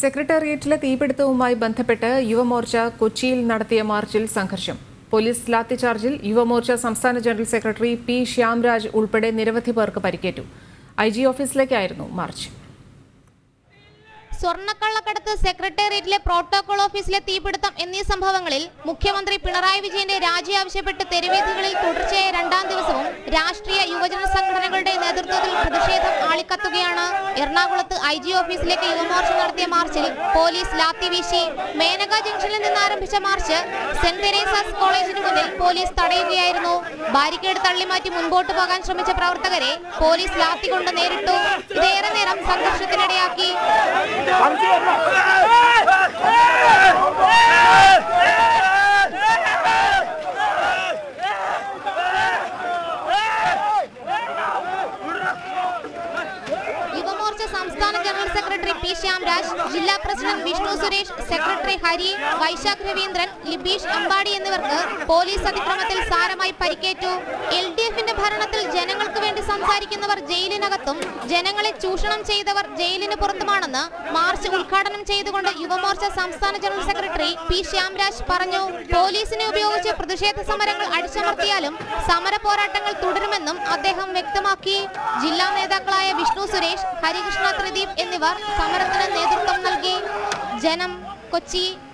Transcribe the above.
സെക്രട്ടേറിയറ്റിലെ തീപിടുത്തവുമായി ബന്ധപ്പെട്ട് യുവമോർച്ച കൊച്ചിയിൽ നടത്തിയ മാർച്ചിൽ സംഘർഷം പോലീസ് ലാത്തിചാർജിൽ യുവമോർച്ച സംസ്ഥാന ജനറൽ സെക്രട്ടറി പി ശ്യാംരാജ് ഉൾപ്പെടെ നിരവധി പേർക്ക് പരിക്കേറ്റു ഐ ജി ഓഫീസിലേക്കായിരുന്നു മാർച്ച് സ്വർണ്ണക്കള്ളക്കടത്ത് സെക്രട്ടേറിയറ്റിലെ പ്രോട്ടോകോൾ ഓഫീസിലെ തീപിടുത്തം എന്നീ സംഭവങ്ങളിൽ മുഖ്യമന്ത്രി പിണറായി വിജയന്റെ രാജി ആവശ്യപ്പെട്ട് തെരുവേദികളിൽ തുടർച്ചയായ രണ്ടാം ദിവസവും രാഷ്ട്രീയ യുവജന സംഘടനകളുടെ നേതൃത്വത്തിൽ പ്രതിഷേധം ആളിക്കത്തുകയാണ് എറണാകുളത്ത് ഐ ജി ഓഫീസിലേക്ക് യുവമോർച്ച നടത്തിയ മാർച്ചിൽ പോലീസ് ലാത്തി വീശി മേനക ജംഗ്ഷനിൽ നിന്ന് ആരംഭിച്ച മാർച്ച് സെന്റ് തെരേസാസ് കോളേജിന് മുന്നിൽ പോലീസ് തടയുകയായിരുന്നു ബാരിക്കേഡ് തള്ളിമാറ്റി മുൻപോട്ട് പോകാൻ ശ്രമിച്ച പ്രവർത്തകരെ പോലീസ് ലാത്തി കൊണ്ട് നേരിട്ടു ഇതേറെ നേരം സംഘർഷത്തിനിടയാക്കി യുവമോർച്ച സംസ്ഥാന ജനറൽ സെക്രട്ടറി പി ശ്യാംരാജ് ജില്ലാ പ്രസിഡന്റ് വിഷ്ണു സുരേഷ് സെക്രട്ടറി ഹരി വൈശാഖ് രവീന്ദ്രൻ ലിബീഷ് അമ്പാടി എന്നിവർക്ക് പോലീസ് അതിക്രമത്തിൽ സാരമായി പരിക്കേറ്റു എൽ ഡി എഫിന്റെ ഭരണത്തിൽ ജനങ്ങൾക്ക് വേണ്ടി സംസാരിക്കുന്നവർ ജയിലിനകത്തും ജനങ്ങളെ ചൂഷണം ചെയ്തവർ ജയിലിന് പുറത്തുമാണെന്ന് മാർച്ച് ഉദ്ഘാടനം ചെയ്തുകൊണ്ട് യുവമോർച്ച സംസ്ഥാന ജനറൽ സെക്രട്ടറി പി ശ്യാംരാജ് പറഞ്ഞു പോലീസിനെ ഉപയോഗിച്ച് പ്രതിഷേധ സമരങ്ങൾ അടിച്ചമർത്തിയാലും സമര പോരാട്ടങ്ങൾ തുടരുമെന്നും അദ്ദേഹം വ്യക്തമാക്കി ജില്ലാ നേതാക്കളായ വിഷ്ണു സുരേഷ് ഹരികൃഷ്ണ ത്രിദീപ് എന്നിവർ സമരത്തിന് നേതൃത്വം നൽകി ജനം കൊച്ചി